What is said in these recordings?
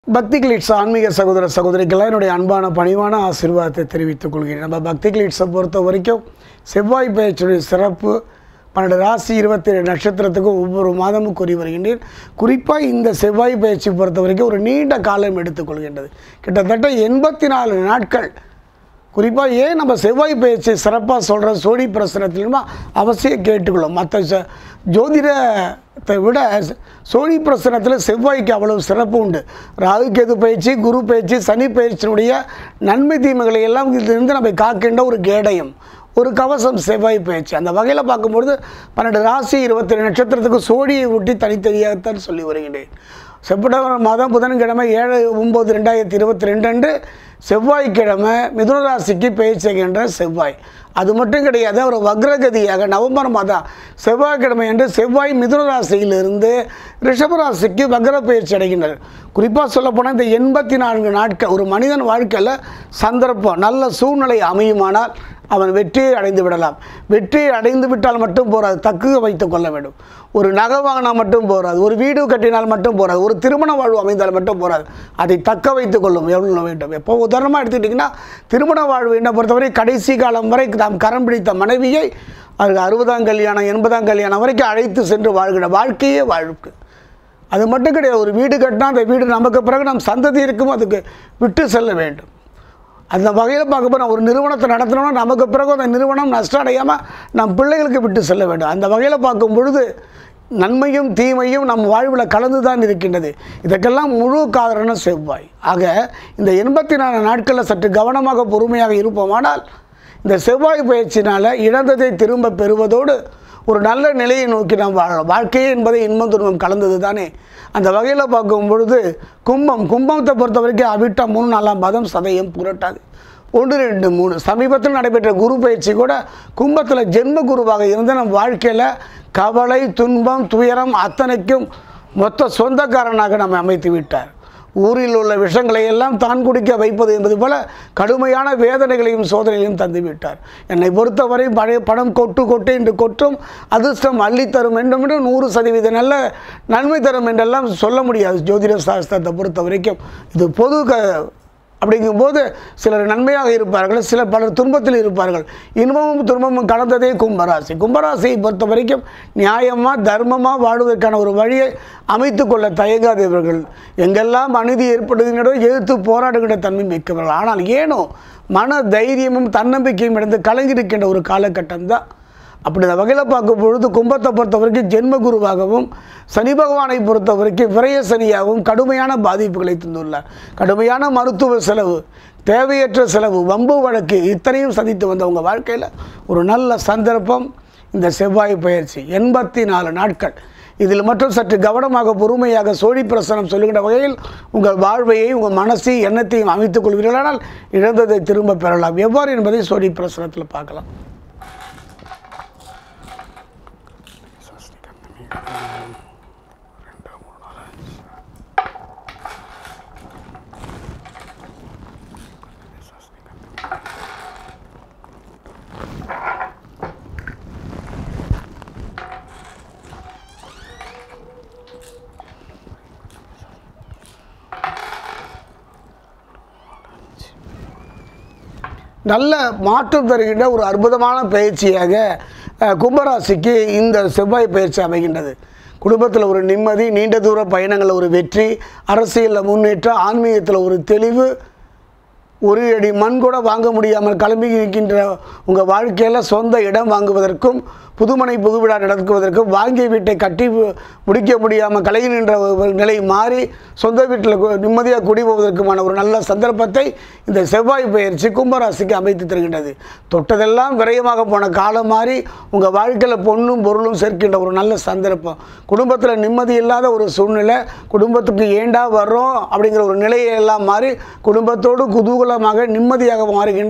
பக்தி கிளிட்ஸ் ஆன்மீக சகோதர சகோதரிக்கெல்லாம் என்னுடைய அன்பான பணிவான ஆசீர்வாதத்தை தெரிவித்துக் கொள்கிறேன் நம்ம பக்தி கிளிட்ஸை பொறுத்த வரைக்கும் செவ்வாய் பயிற்சியுடைய சிறப்பு பன்னெண்டு ராசி இருபத்தி ஏழு நட்சத்திரத்துக்கும் ஒவ்வொரு மாதமும் கூறி வருகின்றேன் குறிப்பாக இந்த செவ்வாய் பயிற்சி பொறுத்த வரைக்கும் ஒரு நீண்ட காலம் எடுத்துக்கொள்கின்றது கிட்டத்தட்ட எண்பத்தி நாலு நாட்கள் குறிப்பாக ஏன் நம்ம செவ்வாய் பயிற்சி சிறப்பாக சொல்கிற சோழி பிரசனத்திலுமா அவசியம் கேட்டுக்கொள்ளும் மற்ற ச- ஜோதிடத்தை விட சோழி பிரசனத்தில் செவ்வாய்க்கு அவ்வளவு சிறப்பு உண்டு ராகு கேது பயிற்சி குரு பயிற்சி சனி பயிற்சியினுடைய நன்மை தீமைகளை எல்லாம் இதிலிருந்து நம்ம காக்கின்ற ஒரு கேடயம் ஒரு கவசம் செவ்வாய் பயிற்சி அந்த வகையில் பார்க்கும்பொழுது பன்னெண்டு ராசி இருபத்தி நட்சத்திரத்துக்கு சோழியை ஒட்டி தனித்தனியாகத்தான் சொல்லி வருகின்றேன் செப்டம்பர் மாதம் புதன்கிழமை ஏழு ஒம்பது ரெண்டாயிரத்தி இருபத்தி ரெண்டு அன்று செவ்வாய்க்கிழமை மிதுன ராசிக்கு பெயர் செய்கின்ற செவ்வாய் அது மட்டும் கிடையாது அவர் வக்ரகதியாக நவம்பர் மாதம் செவ்வாய்க்கிழமை அன்று செவ்வாய் மிதுன ராசியிலிருந்து ரிஷப ராசிக்கு வக்ர பயிற்சி அடைகின்றனர் குறிப்பாக சொல்லப்போனால் இந்த எண்பத்தி நான்கு நாட்கள் ஒரு மனிதன் வாழ்க்கையில் சந்தர்ப்பம் நல்ல சூழ்நிலை அமையுமானால் அவன் வெற்றியை அடைந்து விடலாம் வெற்றியை அடைந்து விட்டால் மட்டும் போராது தக்கு வைத்துக் கொள்ள வேண்டும் ஒரு நகை வாங்கினா மட்டும் போராது ஒரு வீடு கட்டினால் மட்டும் போராது ஒரு திருமண வாழ்வு அமைந்தால் மட்டும் போராது அதை தக்க வைத்துக் கொள்ளும் எவ்வளோ வேண்டும் எப்போ உதாரணமாக எடுத்துக்கிட்டிங்கன்னா திருமண வாழ்வு என்னை பொறுத்தவரை கடைசி காலம் வரை நாம் கரம் பிடித்த மனைவியை அது அறுபதாம் கல்யாணம் எண்பதாம் கல்யாணம் வரைக்கும் அழைத்து சென்று வாழ்கிற வாழ்க்கையே வாழ்க்கை அது மட்டும் கிடையாது ஒரு வீடு கட்டினா அந்த வீடு நமக்கு பிறகு நம் சந்ததி இருக்கும் அதுக்கு விட்டு செல்ல வேண்டும் அந்த வகையில் பார்க்கும்போது நான் ஒரு நிறுவனத்தை நடத்தணும்னா நமக்கு பிறகு அந்த நிறுவனம் நஷ்டம் அடையாமல் நம் பிள்ளைகளுக்கு விட்டு செல்ல வேண்டும் அந்த வகையில் பார்க்கும் பொழுது நன்மையும் தீமையும் நம் வாழ்வில் கலந்து தான் இருக்கின்றது இதற்கெல்லாம் முழு காரணம் செவ்வாய் ஆக இந்த எண்பத்தி நாலு நாட்களில் சற்று கவனமாக பொறுமையாக இருப்போமானால் இந்த செவ்வாய் பயிற்சினால் இழந்ததை திரும்ப பெறுவதோடு ஒரு நல்ல நிலையை நோக்கி நாம் வாழலாம் வாழ்க்கையே என்பதை இன்பம் துன்பம் கலந்தது தானே அந்த வகையில் பார்க்கும் பொழுது கும்பம் கும்பத்தை பொறுத்த வரைக்கும் அவிட்டம் மூணு நாலாம் பாதம் சதயம் புரட்டாது ஒன்று ரெண்டு மூணு சமீபத்தில் நடைபெற்ற குரு பயிற்சி கூட கும்பத்தில் ஜென்ம குருவாக இருந்து நம் வாழ்க்கையில் கவலை துன்பம் துயரம் அத்தனைக்கும் மொத்த சொந்தக்காரனாக நம்மை அமைத்து விட்டார் ஊரில் உள்ள விஷங்களை எல்லாம் தான் குடிக்க வைப்பது என்பது போல கடுமையான வேதனைகளையும் சோதனைகளையும் தந்து விட்டார் என்னை பொறுத்தவரை பழைய பணம் கொட்டு கொட்டு என்று கொட்டும் அதிர்ஷ்டம் அள்ளித்தரும் என்றும் என்று நூறு சதவீத நல்ல நன்மை தரும் என்றெல்லாம் சொல்ல முடியாது ஜோதிட சாஸ்திரத்தை பொறுத்த வரைக்கும் இது பொது க அப்படிங்கும்போது சிலர் நன்மையாக இருப்பார்கள் சிலர் பலர் துன்பத்தில் இருப்பார்கள் இன்பமும் துன்பமும் கலந்ததே கும்பராசி கும்பராசியை பொறுத்த வரைக்கும் நியாயமாக தர்மமாக வாழ்வதற்கான ஒரு வழியை அமைத்து கொள்ள தயங்காதவர்கள் எங்கெல்லாம் அநீதி ஏற்படுகின்றதோ எதிர்த்து போராடுகின்ற தன்மை மிக்கவர்கள் ஆனால் ஏனோ மன தைரியமும் தன்னம்பிக்கையும் இழந்து கலங்கியிருக்கின்ற ஒரு காலகட்டம் தான் அப்படி இந்த வகையில் பார்க்கும் பொழுது கும்பத்தை பொறுத்த வரைக்கும் ஜென்ம குருவாகவும் சனி பகவானை பொறுத்த வரைக்கும் விரய சனியாகவும் கடுமையான பாதிப்புகளை தந்துள்ளார் கடுமையான மருத்துவ செலவு தேவையற்ற செலவு வம்பு வழக்கு இத்தனையும் சந்தித்து வந்த உங்கள் வாழ்க்கையில் ஒரு நல்ல சந்தர்ப்பம் இந்த செவ்வாய் பயிற்சி எண்பத்தி நாலு நாட்கள் இதில் மட்டும் சற்று கவனமாக பொறுமையாக சோழி பிரசனம் சொல்லுகின்ற வகையில் உங்கள் வாழ்வையை உங்கள் மனசை எண்ணத்தையும் அமைத்துக் கொள்வீர்களானால் இழந்ததை திரும்ப பெறலாம் எவ்வாறு என்பதை சோழி பிரசனத்தில் பார்க்கலாம் நல்ல மாற்றம் தருகின்ற ஒரு அற்புதமான பயிற்சியாக அஹ், கும்பராசிக்கு இந்த செவ்வாய் பயிற்சி அமைகின்றது குடும்பத்தில் ஒரு நிம்மதி நீண்ட தூர பயணங்களில் ஒரு வெற்றி அரசியலில் முன்னேற்றம் ஆன்மீகத்தில் ஒரு தெளிவு ஒரு அடி மண் கூட வாங்க முடியாமல் கிளம்பி இருக்கின்ற உங்கள் வாழ்க்கையில் சொந்த இடம் வாங்குவதற்கும் புதுமனை புகுவிழா நடத்துவதற்கும் வாங்கிய வீட்டை கட்டி மு- முடிக்க முடியாமல் கலகி நின்ற ஒரு நிலை மாறி சொந்த வீட்டில் கு- நிம்மதியாக குடி போவதற்குமான ஒரு நல்ல சந்தர்ப்பத்தை இந்த செவ்வாய் பயிற்சி கும்பராசிக்கு அமைத்து தருகின்றது தொட்டதெல்லாம் விரயமாக போன காலம் மாறி உங்கள் வாழ்க்கையில் பொண்ணும் பொருளும் சேர்க்கின்ற ஒரு நல்ல சந்தர்ப்பம் குடும்பத்தில் நிம்மதி இல்லாத ஒரு சூழ்நிலை குடும்பத்துக்கு ஏண்டா வர்றோம் அப்படிங்கிற ஒரு நிலையை எல்லாம் மாறி குடும்பத்தோடு குதூகலமாக நிம்மதியாக மாறுகின்ற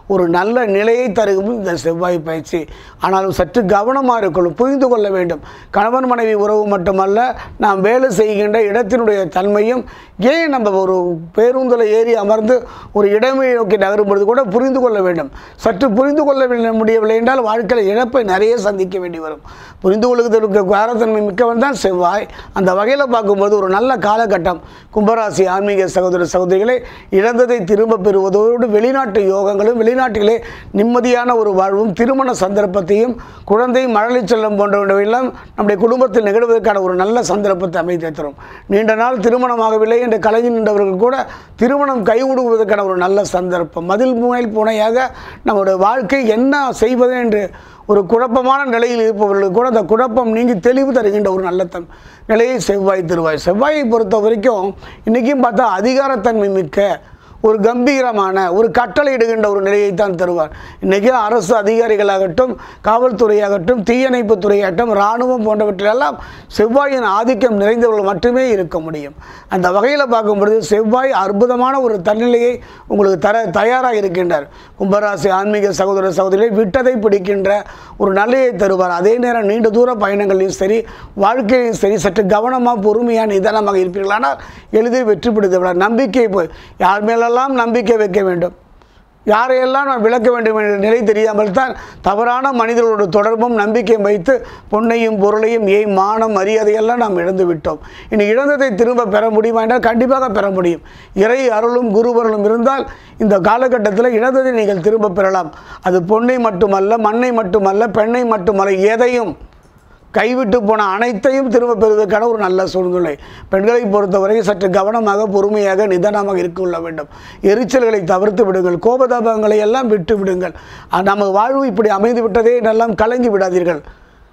ஒரு நல்ல நிலையை தரும் இந்த செவ்வாய் பயிற்சி ஆனாலும் சற்று கவனமாக இருக்கணும் புரிந்து கொள்ள வேண்டும் கணவன் மனைவி உறவு மட்டுமல்ல நாம் வேலை செய்கின்ற இடத்தினுடைய தன்மையும் ஏன் நம்ம ஒரு பேருந்தில் ஏறி அமர்ந்து ஒரு இடமை நோக்கி நகரும் பொழுது கூட புரிந்து கொள்ள வேண்டும் சற்று புரிந்து கொள்ள வே- முடியவில்லை என்றால் வாழ்க்கையில் இழப்பை நிறைய சந்திக்க வேண்டி வரும் புரிந்து கொள்வதற்கு காரத்தன்மை மிக்கவன் தான் செவ்வாய் அந்த வகையில் பார்க்கும்போது ஒரு நல்ல காலகட்டம் கும்பராசி ஆன்மீக சகோதர சகோதரிகளை இழந்ததை திரும்ப பெறுவதோடு வெளிநாட்டு யோகங்களும் வெளிநாட்டிலே நிம்மதியான ஒரு வாழ்வும் திருமண சந்தர்ப்பத்தையும் குழந்தை மழலை செல்லம் போன்றவையெல்லாம் நம்முடைய குடும்பத்தில் நிகழ்வதற்கான ஒரு நல்ல சந்தர்ப்பத்தை அமைத்து தரும் நீண்ட நாள் திருமணமாகவில்லை என்று கலங்கி நின்றவர்கள் கூட திருமணம் கைவிடுவதற்கான ஒரு நல்ல சந்தர்ப்பம் மதில் முனையில் புனையாக நம்முடைய வாழ்க்கை என்ன செய்வது என்று ஒரு குழப்பமான நிலையில் இருப்பவர்களுக்கு கூட அந்த குழப்பம் நீங்கி தெளிவு தருகின்ற ஒரு நல்ல தன் நிலையை செவ்வாய் தருவாய் செவ்வாயை பொறுத்த வரைக்கும் இன்றைக்கும் பார்த்தா அதிகாரத்தன்மை மிக்க ஒரு கம்பீரமான ஒரு கட்டளை இடுகின்ற ஒரு நிலையை தான் தருவார் இன்றைக்கி அரசு அதிகாரிகளாகட்டும் காவல்துறையாகட்டும் தீயணைப்பு துறையாகட்டும் இராணுவம் போன்றவற்றிலெல்லாம் செவ்வாயின் ஆதிக்கம் நிறைந்தவர்கள் மட்டுமே இருக்க முடியும் அந்த வகையில் பார்க்கும்பொழுது செவ்வாய் அற்புதமான ஒரு தன்னிலையை உங்களுக்கு தர தயாராக இருக்கின்றார் கும்பராசி ஆன்மீக சகோதர சகோதரிகளை விட்டதை பிடிக்கின்ற ஒரு நிலையை தருவார் அதே நேரம் நீண்ட தூர பயணங்களையும் சரி வாழ்க்கையும் சரி சற்று கவனமாக பொறுமையாக நிதானமாக இருப்பீர்களானால் எளிதில் வெற்றி பிடித்து நம்பிக்கை போய் யார் மேலெல்லாம் நம்பிக்கை வைக்க வேண்டும் யாரையெல்லாம் நான் விளக்க வேண்டும் என்ற நிலை தெரியாமல் தான் தவறான மனிதர்களோட தொடர்பும் நம்பிக்கையும் வைத்து பொன்னையும் பொருளையும் ஏய் மானம் மரியாதையெல்லாம் நாம் இழந்து விட்டோம் இனி இழந்ததை திரும்ப பெற முடியுமா என்றால் கண்டிப்பாக பெற முடியும் இறை அருளும் குருவருளும் இருந்தால் இந்த காலகட்டத்தில் இழந்ததை நீங்கள் திரும்ப பெறலாம் அது பொன்னை மட்டுமல்ல மண்ணை மட்டுமல்ல பெண்ணை மட்டுமல்ல எதையும் கைவிட்டு போன அனைத்தையும் திரும்ப பெறுவதற்கான ஒரு நல்ல சூழ்நிலை பெண்களை பொறுத்தவரை சற்று கவனமாக பொறுமையாக நிதானமாக இருக்க கொள்ள வேண்டும் எரிச்சல்களை தவிர்த்து விடுங்கள் கோபதாபங்களை எல்லாம் விட்டு விடுங்கள் அஹ் நம்ம வாழ்வு இப்படி அமைந்து விட்டதே என்றெல்லாம் கலங்கி விடாதீர்கள்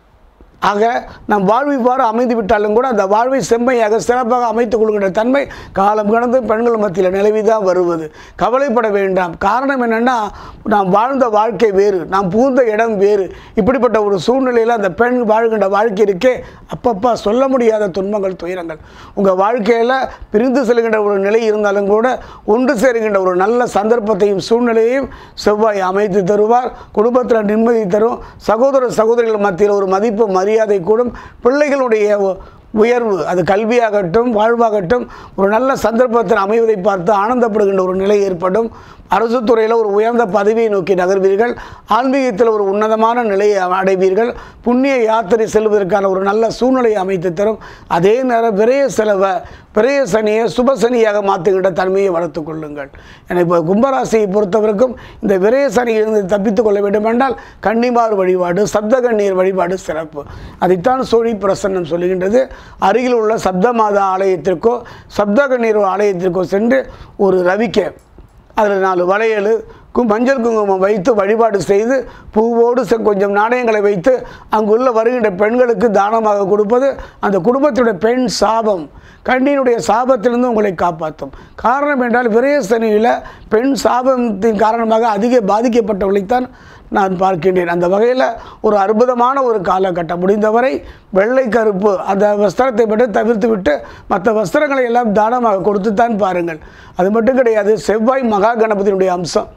ஆக நம் வாழ்வு இவ்வாறு அமைந்து விட்டாலும் கூட அந்த வாழ்வை செம்மையாக சிறப்பாக அமைத்துக் கொள்கின்ற தன்மை காலம் கடந்து பெண்கள் மத்தியில் நிலவி தான் வருவது கவலைப்பட வேண்டாம் காரணம் என்னென்னா நாம் வாழ்ந்த வாழ்க்கை வேறு நாம் புகுந்த இடம் வேறு இப்படிப்பட்ட ஒரு சூழ்நிலையில் அந்த பெண் வாழ்கின்ற வாழ்க்கை இருக்கே அப்பப்பா சொல்ல முடியாத துன்பங்கள் துயரங்கள் உங்கள் வாழ்க்கையில் பிரிந்து செல்கின்ற ஒரு நிலை இருந்தாலும் கூட ஒன்று சேருகின்ற ஒரு நல்ல சந்தர்ப்பத்தையும் சூழ்நிலையையும் செவ்வாய் அமைத்து தருவார் குடும்பத்தில் நிம்மதி தரும் சகோதர சகோதரிகள் மத்தியில் ஒரு மதிப்பு மரியாதை கூடும் பிள்ளைகளுடைய உ- உயர்வு அது கல்வியாகட்டும் வாழ்வாகட்டும் ஒரு நல்ல சந்தர்ப்பத்தில் அமைவதை பார்த்து ஆனந்தப்படுகின்ற ஒரு நிலை ஏற்படும் அரசு துறையில் ஒரு உயர்ந்த பதவியை நோக்கி நகர்வீர்கள் ஆன்மீகத்தில் ஒரு உன்னதமான நிலையை அடைவீர்கள் புண்ணிய யாத்திரை செல்வதற்கான ஒரு நல்ல சூழ்நிலையை அமைத்து தரும் அதே நேரம் விரைய செலவை விரைய சனியை சுப சனியாக மாற்றுகின்ற தன்மையை வளர்த்துக் கொள்ளுங்கள் எனக்கு இப்போ கும்பராசியை பொறுத்தவரைக்கும் இந்த விரைய சனியிலிருந்து தப்பித்துக் கொள்ள வேண்டும் என்றால் கன்னிமார் வழிபாடு சப்த கண்ணீர் வழிபாடு சிறப்பு அதைத்தான் சோழி பிரசன்னம் சொல்லுகின்றது அருகில் உள்ள சப்தமாதா ஆலயத்திற்கோ சப்த கண்ணீர் ஆலயத்திற்கோ சென்று ஒரு ரவிக்கை அதில் நாலு வளையல் கு மஞ்சள் குங்குமம் வைத்து வழிபாடு செய்து பூவோடு செ- கொஞ்சம் நாணயங்களை வைத்து அங்குள்ள வருகின்ற பெண்களுக்கு தானமாக கொடுப்பது அந்த குடும்பத்துடைய பெண் சாபம் கண்ணியினுடைய சாபத்திலிருந்து உங்களை காப்பாற்றும் காரணம் என்றால் விரயசனியில் பெண் சாபத்தின் காரணமாக அதிக பாதிக்கப்பட்டவர்களைத்தான் நான் பார்க்கின்றேன் அந்த வகையில் ஒரு அற்புதமான ஒரு காலகட்டம் முடிந்தவரை வெள்ளை கருப்பு அந்த வஸ்திரத்தை மட்டும் தவிர்த்து விட்டு மற்ற வஸ்திரங்களை எல்லாம் தானமாக கொடுத்துத்தான் பாருங்கள் அது மட்டும் கிடையாது செவ்வாய் மகா கணபதியினுடைய அம்சம்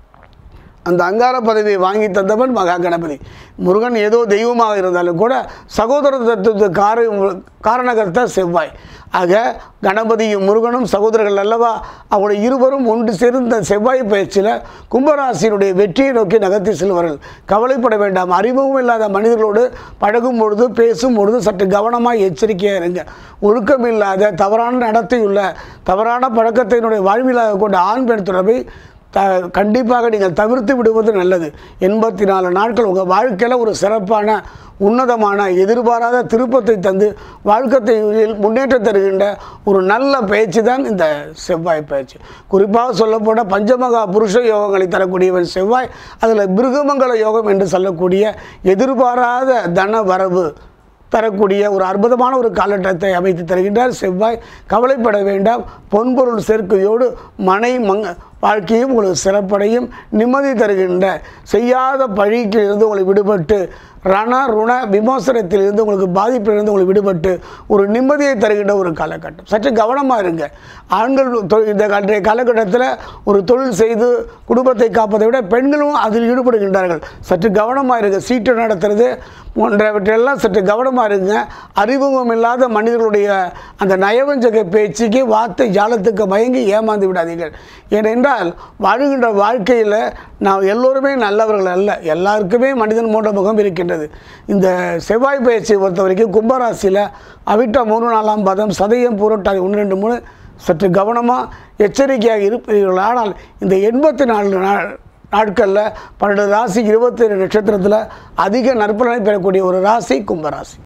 அந்த அங்கார பதவியை வாங்கி தந்தவன் மகா கணபதி முருகன் ஏதோ தெய்வமாக இருந்தாலும் கூட சகோதர தத்துவ கார காரணகர்த்தா செவ்வாய் ஆக கணபதியும் முருகனும் சகோதரர்கள் அல்லவா அவருடைய இருவரும் ஒன்று சேர்ந்த செவ்வாய் பயிற்சியில் கும்பராசியினுடைய வெற்றியை நோக்கி நகர்த்தி செல்வார்கள் கவலைப்பட வேண்டாம் அறிமுகம் இல்லாத மனிதர்களோடு பழகும் பொழுது பேசும் பொழுது சற்று கவனமாக எச்சரிக்கையாக இருங்க ஒழுக்கம் இல்லாத தவறான நடத்தையுள்ள தவறான பழக்கத்தினுடைய வாழ்விலாக கொண்ட ஆண் பெண் தொடர்பை த கண்டிப்பாக நீங்கள் தவிர்த்து விடுவது நல்லது எண்பத்தி நாலு நாட்கள் உங்கள் வாழ்க்கையில் ஒரு சிறப்பான உன்னதமான எதிர்பாராத திருப்பத்தை தந்து வாழ்க்கத்தை முன்னேற்றம் தருகின்ற ஒரு நல்ல பயிற்சி தான் இந்த செவ்வாய் பயிற்சி குறிப்பாக சொல்லப்போனால் பஞ்சமகா புருஷ யோகங்களை தரக்கூடியவன் செவ்வாய் அதில் மிருகமங்கல யோகம் என்று சொல்லக்கூடிய எதிர்பாராத தன வரவு தரக்கூடிய ஒரு அற்புதமான ஒரு காலகட்டத்தை அமைத்து தருகின்றார் செவ்வாய் கவலைப்பட வேண்டாம் பொன்பொருள் சேர்க்கையோடு மனை மங்க வாழ்க்கையும் உங்களுக்கு சிறப்படையும் நிம்மதி தருகின்ற செய்யாத பழிக்கிலிருந்து உங்களை விடுபட்டு ரண ருண விமோசனத்திலிருந்து உங்களுக்கு பாதிப்பிலிருந்து உங்களுக்கு விடுபட்டு ஒரு நிம்மதியை தருகின்ற ஒரு காலகட்டம் சற்று கவனமாக இருங்க ஆண்கள் தொ- இந்த அன்றைய காலகட்டத்தில் ஒரு தொழில் செய்து குடும்பத்தை காப்பதை விட பெண்களும் அதில் ஈடுபடுகின்றார்கள் சற்று கவனமாக இருங்க சீட்டு நடத்துறது போன்றவற்றெல்லாம் சற்று கவனமாக இருங்க அறிமுகம் இல்லாத மனிதர்களுடைய அந்த நயவஞ்சக பேச்சுக்கு வார்த்தை ஜாலத்துக்கு மயங்கி ஏமாந்து விடாதீர்கள் ஏனென்றால் வாழுகின்ற வாழ்க்கையில் நாம் எல்லோருமே நல்லவர்கள் அல்ல எல்லாருக்குமே மனிதன் போன்ற முகம் இருக்கின்றது இந்த செவ்வாய் பயிற்சியை பொறுத்த வரைக்கும் கும்பராசியில் அவிட்ட மூணு நாலாம் பதம் சதயம் பூரட்டாதி ஒன்று ரெண்டு மூணு சற்று கவனமாக எச்சரிக்கையாக இருப்பீர்கள் ஆனால் இந்த எண்பத்தி நாலு நாள் நாட்களில் பன்னெண்டு ராசி இருபத்தேழு நட்சத்திரத்தில் அதிக நற்பலனை பெறக்கூடிய ஒரு ராசி கும்பராசி